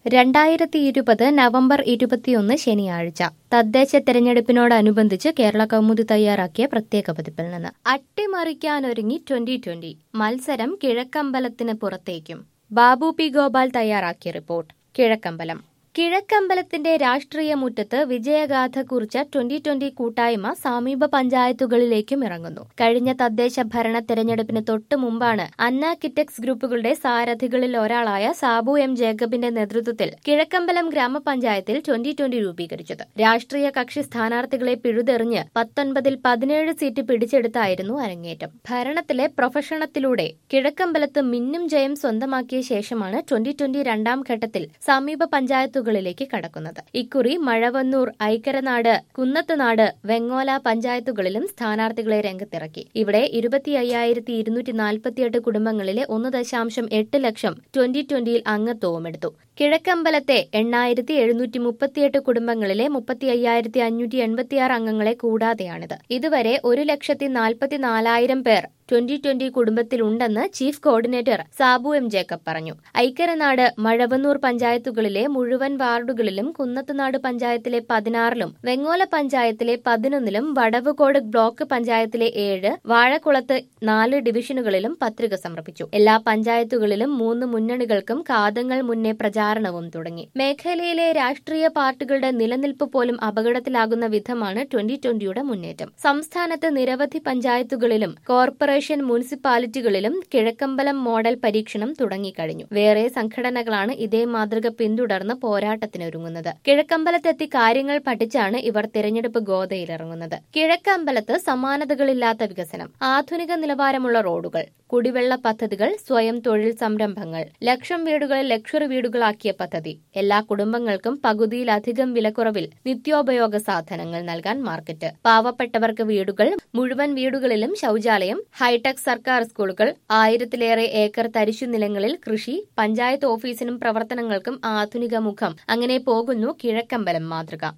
രണ്ടായിരത്തി ഇരുപത് നവംബർ ഇരുപത്തിയൊന്ന് ശനിയാഴ്ച തദ്ദേശ തെരഞ്ഞെടുപ്പിനോടനുബന്ധിച്ച് കേരള കൗമുദി തയ്യാറാക്കിയ പ്രത്യേക പതിപ്പിൽ നിന്ന് അട്ടിമറിക്കാനൊരുങ്ങി ട്വന്റി ട്വന്റി മത്സരം കിഴക്കമ്പലത്തിന് പുറത്തേക്കും ബാബു പി ഗോപാൽ തയ്യാറാക്കിയ റിപ്പോർട്ട് കിഴക്കമ്പലം കിഴക്കമ്പലത്തിന്റെ രാഷ്ട്രീയ മുറ്റത്ത് വിജയഗാഥ കുറിച്ച ട്വന്റി ട്വന്റി കൂട്ടായ്മ സമീപ പഞ്ചായത്തുകളിലേക്കും ഇറങ്ങുന്നു കഴിഞ്ഞ തദ്ദേശ ഭരണ തെരഞ്ഞെടുപ്പിന് തൊട്ടു മുമ്പാണ് അന്ന കിറ്റക്സ് ഗ്രൂപ്പുകളുടെ സാരഥികളിൽ ഒരാളായ സാബു എം ജേക്കബിന്റെ നേതൃത്വത്തിൽ കിഴക്കമ്പലം ഗ്രാമപഞ്ചായത്തിൽ ട്വന്റി ട്വന്റി രൂപീകരിച്ചത് രാഷ്ട്രീയ കക്ഷി സ്ഥാനാർത്ഥികളെ പിഴുതെറിഞ്ഞ് പത്തൊൻപതിൽ പതിനേഴ് സീറ്റ് പിടിച്ചെടുത്തായിരുന്നു അരങ്ങേറ്റം ഭരണത്തിലെ പ്രൊഫഷണത്തിലൂടെ കിഴക്കമ്പലത്ത് മിന്നും ജയം സ്വന്തമാക്കിയ ശേഷമാണ് ട്വന്റി ട്വന്റി രണ്ടാം ഘട്ടത്തിൽ സമീപ പഞ്ചായത്തുകളിലേക്ക് കടക്കുന്നത് ഇക്കുറി മഴവന്നൂർ ഐക്കരനാട് കുന്നത്തുനാട് വെങ്ങോല പഞ്ചായത്തുകളിലും സ്ഥാനാർത്ഥികളെ രംഗത്തിറക്കി ഇവിടെ ഇരുപത്തി അയ്യായിരത്തി ഇരുന്നൂറ്റി നാൽപ്പത്തിയെട്ട് കുടുംബങ്ങളിലെ ഒന്ന് ദശാംശം എട്ട് ലക്ഷം ട്വന്റി ട്വന്റിയിൽ അംഗത്വവും എടുത്തു കിഴക്കമ്പലത്തെ എണ്ണായിരത്തി എഴുന്നൂറ്റി മുപ്പത്തിയെട്ട് കുടുംബങ്ങളിലെ മുപ്പത്തി അയ്യായിരത്തി അഞ്ഞൂറ്റി എൺപത്തിയാറ് അംഗങ്ങളെ കൂടാതെയാണിത് ഇതുവരെ ഒരു ലക്ഷത്തി നാൽപ്പത്തി നാലായിരം പേർ ട്വന്റി ട്വന്റി കുടുംബത്തിലുണ്ടെന്ന് chief coordinator Sabu M Jacob പറഞ്ഞു ഐക്കരനാട് മഴവന്നൂർ പഞ്ചായത്തുകളിലെ മുഴുവൻ വാർഡുകളിലും കുന്നത്തുനാട് പഞ്ചായത്തിലെ പതിനാറിലും വെങ്ങോല പഞ്ചായത്തിലെ പതിനൊന്നിലും വടവുകോട് ബ്ലോക്ക് പഞ്ചായത്തിലെ ഏഴ് വാഴക്കുളത്ത് നാല് ഡിവിഷനുകളിലും പത്രിക സമർപ്പിച്ചു എല്ലാ പഞ്ചായത്തുകളിലും മൂന്ന് മുന്നണികൾക്കും കാതങ്ങൾ മുന്നേ പ്രചാരണവും തുടങ്ങി മേഖലയിലെ രാഷ്ട്രീയ പാർട്ടികളുടെ നിലനിൽപ്പ് പോലും അപകടത്തിലാകുന്ന വിധമാണ് ട്വന്റി ട്വന്റിയുടെ മുന്നേറ്റം സംസ്ഥാനത്ത് നിരവധി പഞ്ചായത്തുകളിലും കോർപ്പറേഷൻ മുനിസിപ്പാലിറ്റികളിലും കിഴക്കമ്പലം മോഡൽ പരീക്ഷണം തുടങ്ങിക്കഴിഞ്ഞു വേറെ സംഘടനകളാണ് ഇതേ മാതൃക പിന്തുടർന്ന് പോരാട്ടത്തിനൊരുങ്ങുന്നത് കിഴക്കമ്പലത്തെത്തി കാര്യങ്ങൾ പഠിച്ചാണ് ഇവർ തിരഞ്ഞെടുപ്പ് ഗോതയിലിറങ്ങുന്നത് കിഴക്കമ്പലത്ത് സമാനതകളില്ലാത്ത വികസനം ആധുനിക നിലവാരമുള്ള റോഡുകൾ കുടിവെള്ള പദ്ധതികൾ സ്വയം തൊഴിൽ സംരംഭങ്ങൾ ലക്ഷം വീടുകളെ ലക്ഷറി വീടുകളാക്കിയ പദ്ധതി എല്ലാ കുടുംബങ്ങൾക്കും പകുതിയിലധികം വിലക്കുറവിൽ നിത്യോപയോഗ സാധനങ്ങൾ നൽകാൻ മാർക്കറ്റ് പാവപ്പെട്ടവർക്ക് വീടുകൾ മുഴുവൻ വീടുകളിലും ശൌചാലയം ഹൈടെക് സർക്കാർ സ്കൂളുകൾ ആയിരത്തിലേറെ ഏക്കർ തരിശു നിലങ്ങളിൽ കൃഷി പഞ്ചായത്ത് ഓഫീസിനും പ്രവർത്തനങ്ങൾക്കും ആധുനിക മുഖം അങ്ങനെ പോകുന്നു കിഴക്കമ്പലം മാതൃക